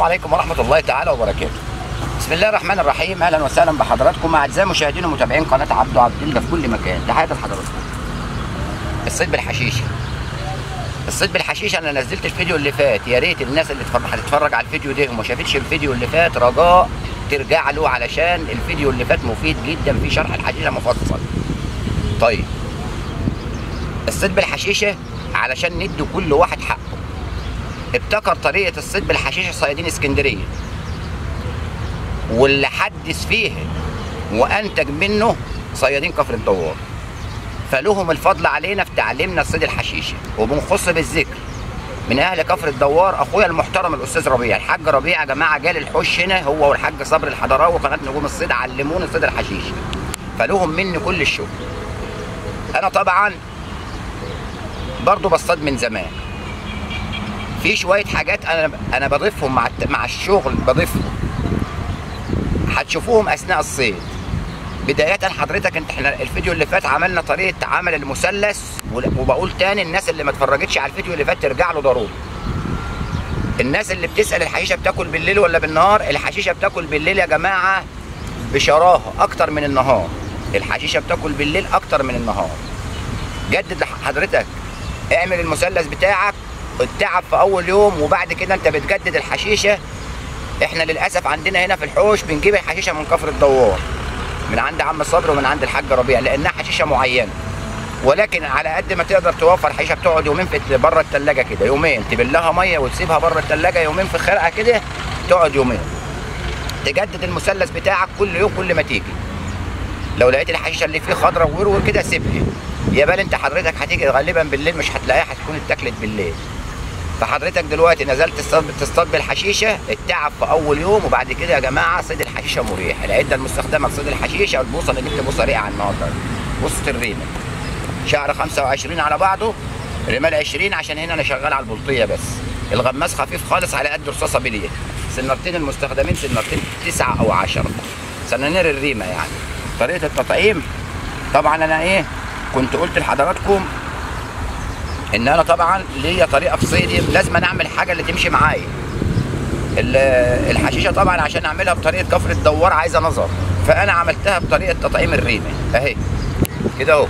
عليكم ورحمة الله تعالى وبركاته. بسم الله الرحمن الرحيم، أهلا وسهلا بحضراتكم مع أعزائي مشاهدين ومتابعين قناة عبده عبد الله في كل مكان، تحياتي لحضراتكم. الصيد بالحشيشة. الصيد بالحشيشة أنا نزلت الفيديو اللي فات، يا ريت الناس اللي تتفرج هتتفرج على الفيديو ده وما شافتش الفيديو اللي فات رجاء ترجع له علشان الفيديو اللي فات مفيد جدا في شرح الحشيشة مفصل. طيب. الصيد بالحشيشة علشان ندي كل واحد حقه. ابتكر طريقة الصيد بالحشيشة صيادين اسكندرية واللي حدث فيها وأنتج منه صيادين كفر الدوار فلهم الفضل علينا في تعليمنا صيد الحشيشة وبنخص بالذكر من أهل كفر الدوار أخويا المحترم الأستاذ ربيع الحاج ربيع يا جماعة جال الحوش هنا هو والحاج صبري الحضراوي وقناة نجوم الصيد علموني صيد الحشيشة فلهم مني كل الشكر أنا طبعا برضو بصطاد من زمان في شويه حاجات انا انا بضيفهم مع الت- مع الشغل بضيفهم هتشوفوهم اثناء الصيد بداية حضرتك انت احنا الفيديو اللي فات عملنا طريقة عمل المثلث ول- وبقول تاني الناس اللي ما اتفرجتش على الفيديو اللي فات ترجع له ضروري. الناس اللي بتسأل الحشيشة بتاكل بالليل ولا بالنهار؟ الحشيشة بتاكل بالليل يا جماعة بشراهة أكتر من النهار. الحشيشة بتاكل بالليل أكتر من النهار. جدد لحضرتك اعمل المثلث بتاعك التعب في اول يوم وبعد كده انت بتجدد الحشيشه احنا للاسف عندنا هنا في الحوش بنجيب الحشيشه من كفر الدوار من عند عم صبري ومن عند الحاج ربيع لانها حشيشه معينه ولكن على قد ما تقدر توفر حشيشه بتقعد يومين في بره الثلاجه كده يومين تبلها ميه وتسيبها بره الثلاجه يومين في خرقه كده تقعد يومين تجدد المثلث بتاعك كل يوم كل ما تيجي لو لقيت الحشيشه اللي فيه خضره وورور كده سيبها يا بال انت حضرتك هتيجي غالبا بالليل مش هتلاقيها هتكون اتاكلت بالليل فحضرتك دلوقتي نزلت تصطاد تصطاد بالحشيشه التعب في اول يوم وبعد كده يا جماعه صيد الحشيشه مريح العده المستخدمه لصيد الحشيشه البوصه اللي جبت بوصه ريقه النهارده بوصه الريمه شعر 25 على بعضه رمال 20 عشان هنا انا شغال على البلطيه بس الغماس خفيف خالص على قد رصاصه بليه سنارتين المستخدمين سنارتين 9 او 10 سنانير الريمه يعني طريقه التطعيم طبعا انا ايه كنت قلت لحضراتكم ان انا طبعا ليا طريقه في صيدي لازم أنا اعمل حاجه اللي تمشي معايا ال- الحشيشه طبعا عشان اعملها بطريقه كفر الدوار عايزه نظر فانا عملتها بطريقه تطعيم الريمه اهي كده اهو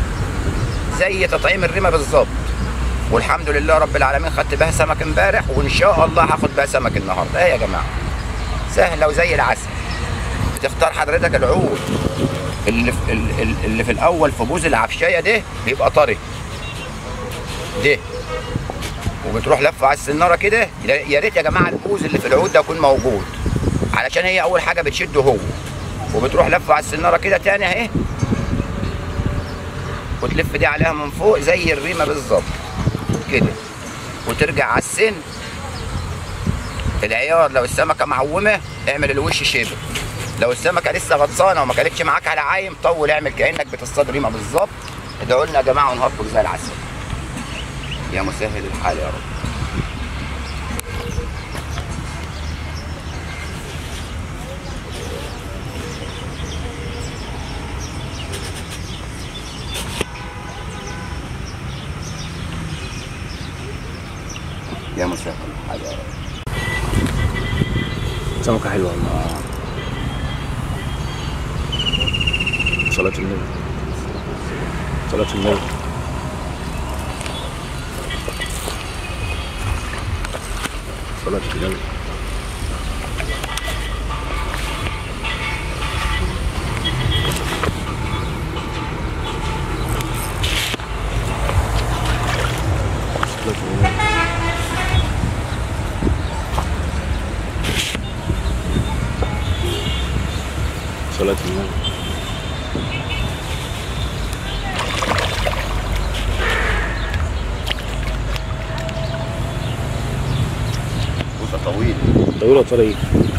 زي تطعيم الريمه بالظبط والحمد لله رب العالمين خدت بها سمك امبارح وان شاء الله هاخد بها سمك النهارده ايه يا جماعه سهله وزي العسل بتختار حضرتك العود اللي في ال- ال- اللي في الاول في بوز العفشايه ده بيبقى طري ده وبتروح لفه على السناره كده يا يا ريت يا جماعه البوز اللي في العود ده يكون موجود علشان هي اول حاجه بتشده هو وبتروح لفه على السناره كده تاني اهي وتلف دي عليها من فوق زي الريمه بالظبط كده وترجع على السن العيار لو السمكه معومه اعمل الوش شبه لو السمكه لسه غطسانه وما كانتش معاك على عايم طول اعمل كانك بتصطاد ريمه بالظبط ادعوا لنا يا جماعه ونهاركم زي العسل يا مسهل الحال يا رب يا مسهل الحال يا رب سمكة حلوة والله صلاة النبي صلاة النبي صلاة النبي صلاة النبي صلاة النبي بوسه طويل طويلة طريق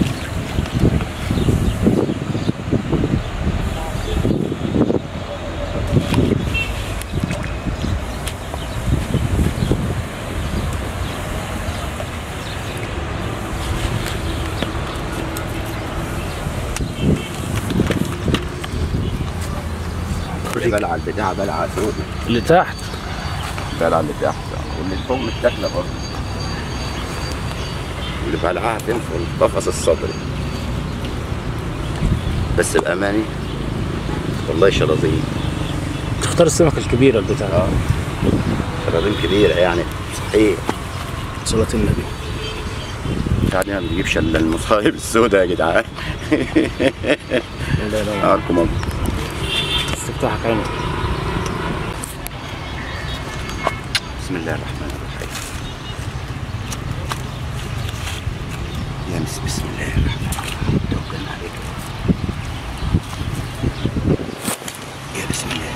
بلع البتاع بلع سود اللي تحت بلع اللي تحت واللي فوق متاكله برضه اللي بلعها فين في القفص الصدري بس بأماني والله شراذين تختار السمكة الكبيرة البتاع اه شراذين كبيرة يعني صحيح صلاة النبي يعني ما بيجيبش الا المصايب السوداء يا جدعان لا لا اه لكم استفتاحك عينك بسم الله الرحمن الرحيم يا مس بسم الله الرحمن الرحيم توكلنا عليك يا بسم الله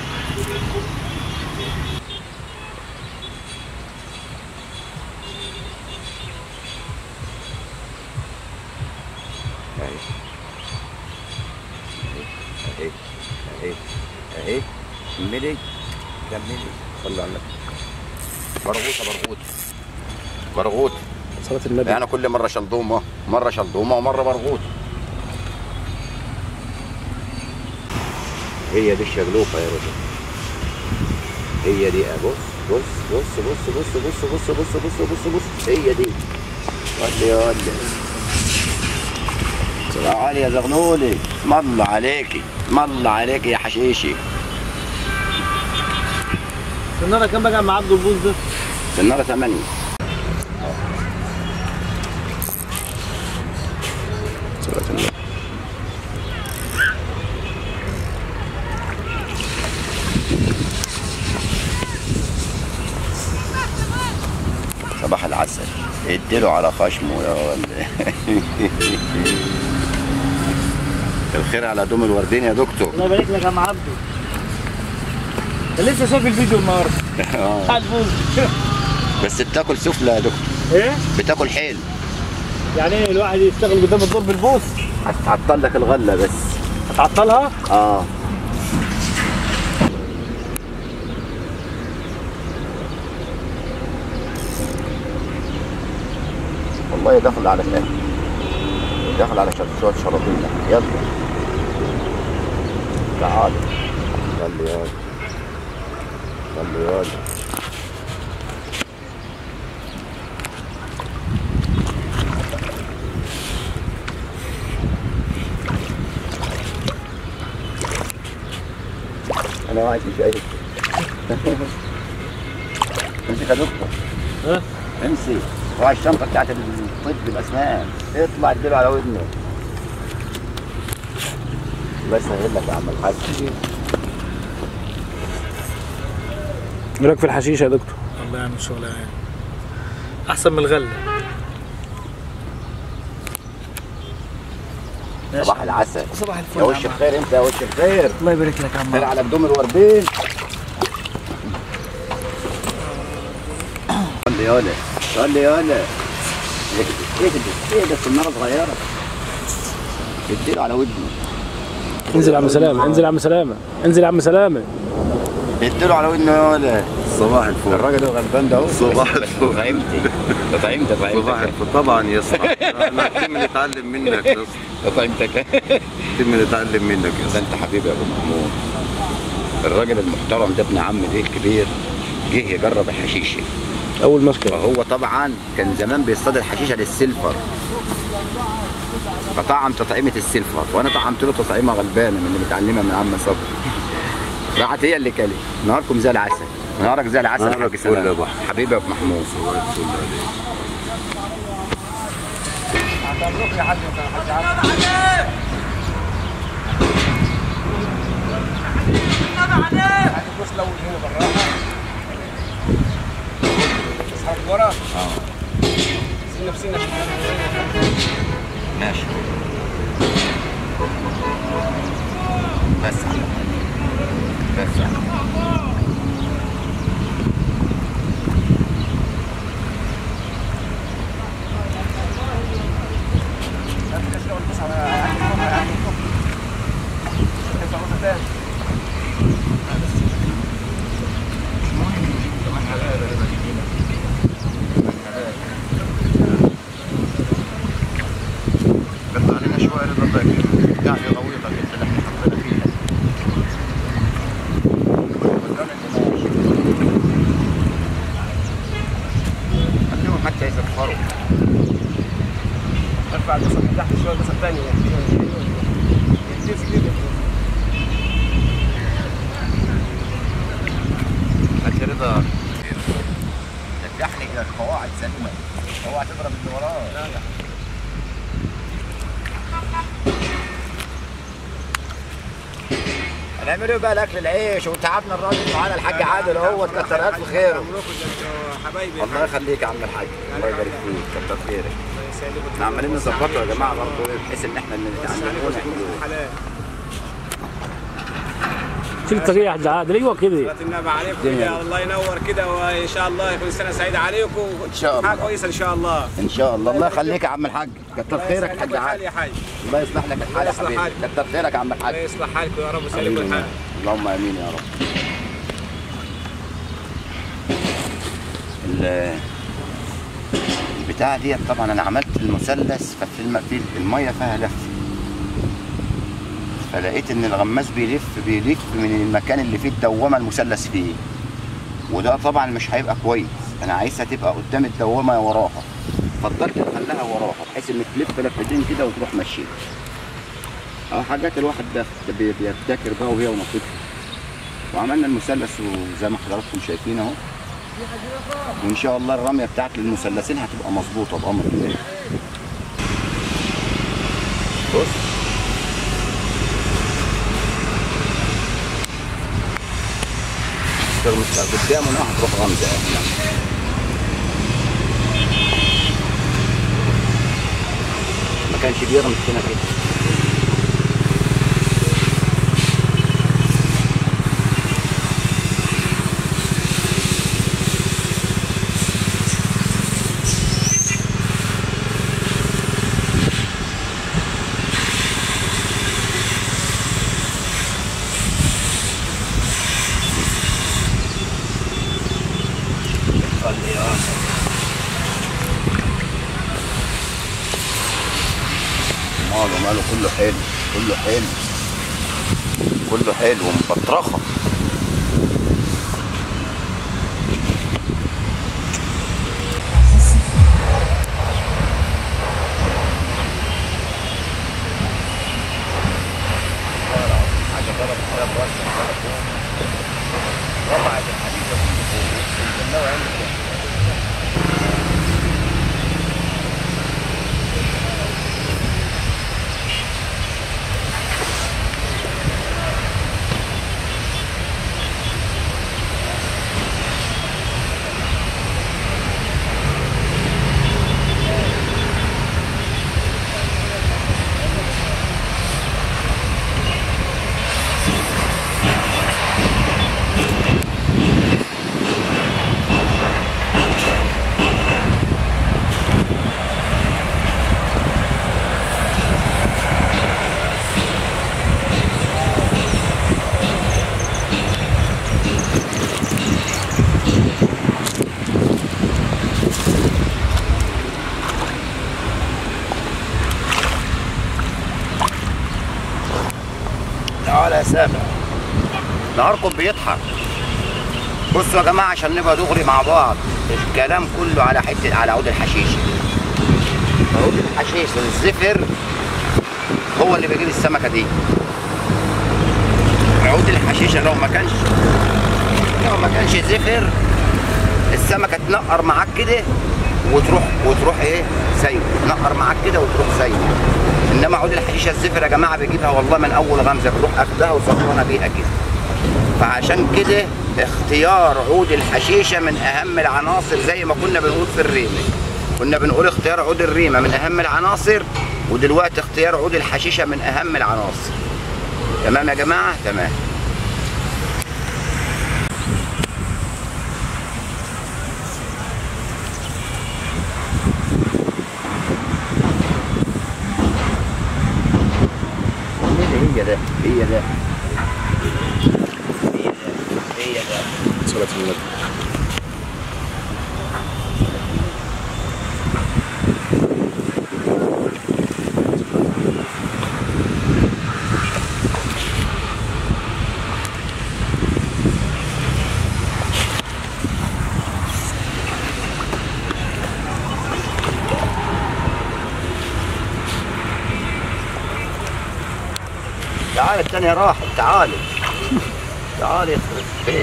اهي اهي اهي اهي كملي كملي صلوا على النبي برغوثه برغوث برغوث صلاة النبي يعني كل مره شلضومه مره شلضومه ومره برغوث هي دي الشغلوفه يا رجل هي دي أهي. بص بص بص بص بص بص بص بص بص بص بص هي دي ولي ولي تعالي يا زغلولي اسم الله عليكي اسم الله عليكي يا حشيشي النهارده كام بقى مع عبد البوز ده؟ النار ثمانية صلاة النبي صباح العسل اديله على خشمه يا ولد الخير على دوم الوردين يا دكتور الله يبارك لك يا عم عبده أنا لسه شايف الفيديو النهارده آه. بتاع البوز بس بتاكل سفلى يا دكتور ايه؟ بتاكل حيل يعني ايه الواحد يشتغل قدام الدور بالبوس هتعطل لك الغله بس هتعطلها؟ اه والله دخل على شيء دخل على شوية- شوية شراطين يلا تعال يلا يا ولد. يلا يا ولد. انا واحد مش شايف امسك يا دكتور ها؟ امسك روح الشنطه بتاعت الطب الاسنان اطلع اديله على ودنه الله يسهل لك يا عم الحاج ايه رايك في الحشيش يا دكتور؟ الله يعمل شغل يعني احسن من الغله صباح العسل صباح الفل يا وش الخير انت يا وش الخير الله يبارك لك يا عم خير على قدوم الوردين قول لي يالا قول لي يالا ايه ده ايه ده السناره صغيره اديله على ودنه انزل يا عم سلامه انزل يا عم سلامه انزل يا عم سلامه اديله على ودنه يالا صباح الفل الراجل الغلبان ده اهو صباح الفل طعمتي طعمتي صباح الفل طبعا يا اسطى احنا كتير نتعلم منك يا اسطى طعمتك كتير نتعلم منك يا ده اسطى انت حبيبي يا ابو محمود الراجل المحترم ده ابن عم ده الكبير جه يجرب الحشيشه اول مسكه فهو طبعا كان زمان بيصطاد الحشيشه للسيلفر فطعم تطعيمه السيلفر وانا طعمت له تطعيمه غلبانه من اللي متعلمها من عم صبري راحت هي اللي كلت نهاركم زي العسل نهارك زي العسل نهارك حاج فل سلام. يا أبو أحمد. حبيبي يا ابو محمود صباح الفل عليك ماشي بس بس قطع علينا شوية رضا يعني غويطة كده اللي احنا حطينا فيها خليهم حتى يسفروا يرفع القصه من تحت شويه القصه الثانيه يلف كده خدت رضا رجعني الى القواعد سليمه اوعى تضرب اللي وراه لا لا هنعمل ايه بقى لاكل العيش وتعبنا الراجل معانا الحاج عادل اهو كتر الف خيره حبايبي الله يخليك يا عم الحاج الله يبارك فيك كتر خيرك احنا عمالين نظبطه يا جماعه برضه بحيث ان احنا اللي نتعلموه نعملوه حلال شيل الطريق يا حاج عادل ايوه كده صلاة النبي عليكم كده الله ينور كده وان شاء الله يكون سنه سعيده عليكم ان شاء الله. حاجه كويسه ان شاء الله ان شاء الله الله يخليك يا عم الحاج كتر خيرك يا حاج حال عادل يا حاج الله يصلح لك الحال يا يصلح حبيبي حالك. كتر خيرك يا عم الحاج الله يصلح حالكم يا رب ويسلمكم حبيبي. الحال اللهم امين يا رب ال- البتاعة ديت طبعا انا عملت المثلث ففي الم... في الميه فيها لف فلقيت ان الغماز بيلف بيلف من المكان اللي فيه الدوامه المثلث فيه وده طبعا مش هيبقى كويس انا عايزها تبقى قدام الدوامه وراها فضلت اخليها وراها بحيث انك تلف لفتين كده وتروح ماشيه اه حاجات الواحد ده بي- بيبتكر بقى وهي ونصيبها وعملنا المثلث وزي ما حضراتكم شايفين اهو وان شاء الله الرميه بتاعت المثلثين هتبقى مظبوطه بامر الله بص ترمس قدامه نهر تروح غمزه يعني. ما كانش بيغمز هنا كده خلي اه ماله ماله كله حلو كله حلو كله حلو ومبطرخه حاجه ضرب ضرب واسع ضرب رفعت الحديد ده كله فوق النوع عمل كده تعالى يا سامع نهاركم بيضحك بصوا يا جماعه عشان نبقى دغري مع بعض الكلام كله على حته على عود الحشيش عود الحشيش الزفر هو اللي بيجيب السمكه دي عود الحشيشه لو ما كانش لو ما كانش زفر السمكه تنقر معاك كده وتروح وتروح ايه سايبه تنقر معاك كده وتروح سايبه انما عود الحشيشه الزفر يا جماعه بيجيبها والله من اول غمزه بتروح اخدها وسهرانه بيها كده فعشان كده اختيار عود الحشيشه من اهم العناصر زي ما كنا بنقول في الريمه كنا بنقول اختيار عود الريمه من اهم العناصر ودلوقتي اختيار عود الحشيشه من اهم العناصر تمام يا جماعه تمام هي ده هي ده هي ده هي ده صلاة النبي تعالي الثانيه راحت تعالي تعالي يخرب بيت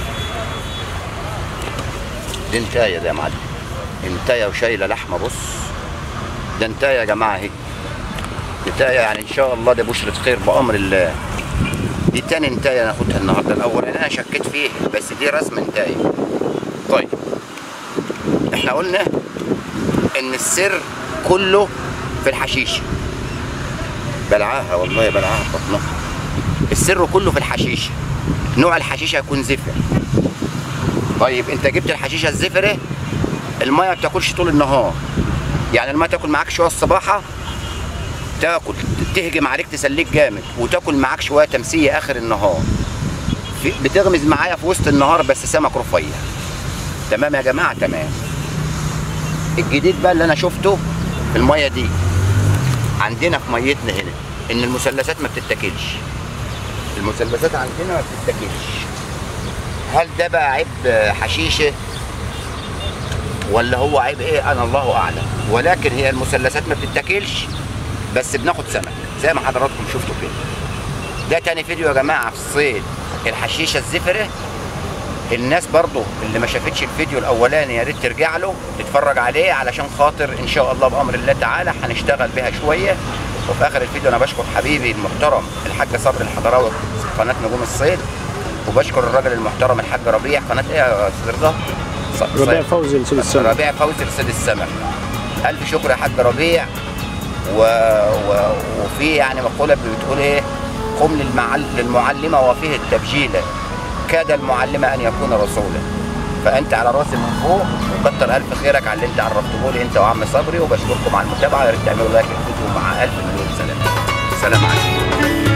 دي انتايه ده يا معلم انتايه وشايله لحمه بص ده انتايه يا جماعه اهي انتايه يعني ان شاء الله ده بشرة خير بامر الله دي تاني انتايه ناخدها النهارده الاول انا شكيت فيه بس دي رسم انتايه طيب احنا قلنا ان السر كله في الحشيشه بلعاها والله بلعاها في بطنها السر كله في الحشيشه نوع الحشيشه يكون زفر طيب انت جبت الحشيشه الزفره الميه ما بتاكلش طول النهار يعني الميه تاكل معاك شويه الصباحه تاكل تهجم عليك تسليك جامد وتاكل معاك شويه تمسيه اخر النهار في بتغمز معايا في وسط النهار بس سمك رفيع تمام يا جماعه تمام الجديد بقى اللي انا شفته في الميه دي عندنا في ميتنا هنا ان المثلثات ما بتتاكلش المثلثات عندنا ما بتتاكلش هل ده بقى عيب حشيشه ولا هو عيب ايه انا الله اعلم ولكن هي المثلثات ما بتتاكلش بس بناخد سمك زي ما حضراتكم شفتوا كده ده تاني فيديو يا جماعه في الصيد الحشيشه الزفره الناس برضو اللي ما شافتش الفيديو الاولاني يا ريت ترجع له تتفرج عليه علشان خاطر ان شاء الله بامر الله تعالى هنشتغل بها شويه وفي اخر الفيديو انا بشكر حبيبي المحترم الحاج صبري الحضراوي قناه نجوم الصيد وبشكر الراجل المحترم الحاج ربيع قناه ايه يا استاذ رضا؟ ص- ربيع صيد. فوزي لسيد السمك ربيع فوزي لصيد السمك الف شكر يا حاج ربيع و... و... وفي يعني مقوله بتقول ايه قم للمعل... للمعلمه وفيه التبجيل كاد المعلم ان يكون رسولا فانت على راسي من فوق وكتر الف خيرك على اللي انت عرفتموه لي انت وعم صبري وبشكركم على المتابعه يا ريت تعملوا لايك الفيديو مع الف مليون سلام سلام عليكم